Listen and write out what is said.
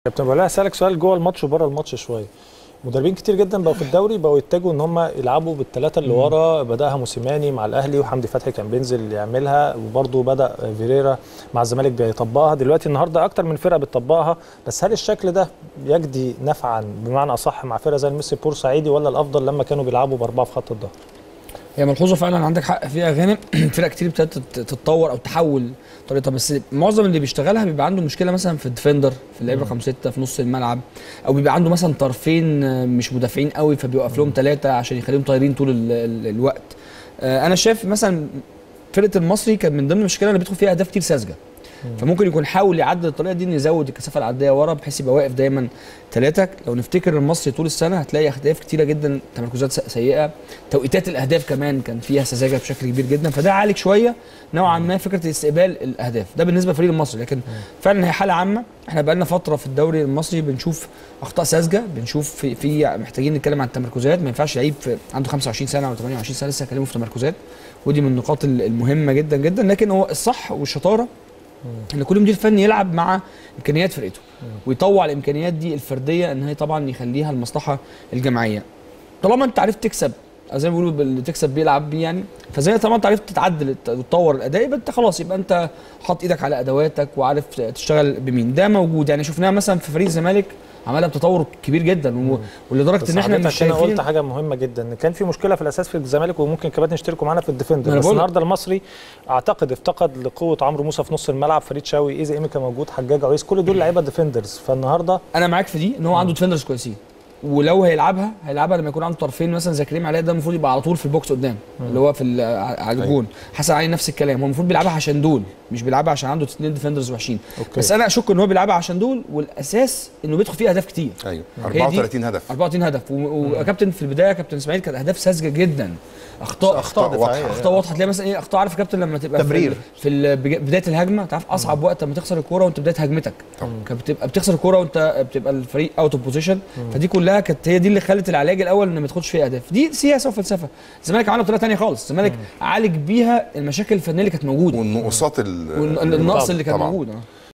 كابتن ولا هسألك سؤال جوه الماتش وبره الماتش شويه مدربين كتير جدا بقوا في الدوري بقوا يتجهوا ان هم يلعبوا بالثلاثه اللي ورا بداها موسيماني مع الاهلي وحمدي فتحي كان بينزل يعملها وبرده بدا فيريرا مع الزمالك بيطبقها دلوقتي النهارده اكتر من فرقه بتطبقها بس هل الشكل ده يجدي نفعا بمعنى اصح مع فرقه زي الميسي بورسعيدي ولا الافضل لما كانوا بيلعبوا باربعه في خط الظهر؟ هي ملحوظه فعلا عندك حق فيها غانم فرق كتير ابتدت تتطور او تحول طريقتها بس معظم اللي بيشتغلها بيبقى عنده مشكله مثلا في الديفندر في اللعيبه رقم سته في نص الملعب او بيبقى عنده مثلا طرفين مش مدافعين قوي فبيوقف لهم ثلاثه عشان يخليهم طايرين طول ال ال الوقت انا شايف مثلا فرقه المصري كان من ضمن المشكله اللي بيدخل فيها اهداف كتير ساذجه فممكن يكون حاول يعدل الطريقه دي انه يزود الكثافه العدديه ورا بحيث يبقى واقف دايما ثلاثه لو نفتكر المصري طول السنه هتلاقي اهداف كتيره جدا تمركزات سيئه توقيتات الاهداف كمان كان فيها سذاجه بشكل كبير جدا فده عالج شويه نوعا ما فكره استقبال الاهداف ده بالنسبه للفريق المصري لكن فعلا هي حاله عامه احنا بقى لنا فتره في الدوري المصري بنشوف اخطاء ساذجه بنشوف في, في محتاجين نتكلم عن التمركزات ما ينفعش لعيب عنده 25 سنه او 28 سنه لسه هكلمه في تمركزات ودي من النقاط المهمه جدا جدا لكن هو الصح والشطاره ان كل مدير فني يلعب مع امكانيات فرقته ويطوع الامكانيات دي الفرديه ان هي طبعا يخليها المصلحه الجماعيه طالما انت عرفت تكسب زي ما بيقولوا اللي تكسب بيلعب بيه يعني فزي طالما انت عرفت تتعدل وتطور الاداء يبقى انت خلاص يبقى انت حاط ايدك على ادواتك وعارف تشتغل بمين ده موجود يعني شفناها مثلا في فريق الزمالك عملها بتطور كبير جدا ولدرجه ان احنا مش شايفين انا قلت حاجه مهمه جدا ان كان في مشكله في الاساس في الزمالك وممكن كمان يشتركوا معانا في الديفندر بس النهارده المصري اعتقد افتقد لقوه عمرو موسى في نص الملعب فريد شاوي ايزي ايميكا موجود حجاج عويس كل دول لعيبه ديفندرز فالنهارده انا معاك في دي ان هو عنده ديفندرز كويسين ولو هيلعبها هيلعبها لما يكون عنده طرفين مثلا زي كريم علاء ده المفروض يبقى على طول في البوكس قدام مم. اللي هو في على الجون حسن علي نفس الكلام هو المفروض بيلعبها عشان دول مش بيلعبها عشان عنده اثنين ديفندرز وحشين أوكي. بس انا اشك ان هو بيلعبها عشان دول والاساس انه بيدخل فيه اهداف كتير ايوه 34 هدف 34 هدف وكابتن في البدايه كابتن اسماعيل كانت اهداف ساذجه جدا اخطاء اخطاء واضحه اخطاء واضحه تلاقي مثلا ايه اخطاء عارف يا كابتن لما تبقى تبرير في, في بدايه الهجمه تعرف اصعب وقت لما تخسر الكوره وانت بدايه هجمتك كانت بتبقى بتخسر الكوره وانت بتبقى الفريق اوت اوف بوزيشن فدي كلها كانت هي دي اللي خلت العلاج الاول ان ما تاخدش فيها اهداف دي سياسه وفلسفه الزمالك عملها بطريقه ثانيه خالص الزمالك عالج بيها المشاكل الفنيه اللي كانت موجوده والنقصات النقص اللي كان موجود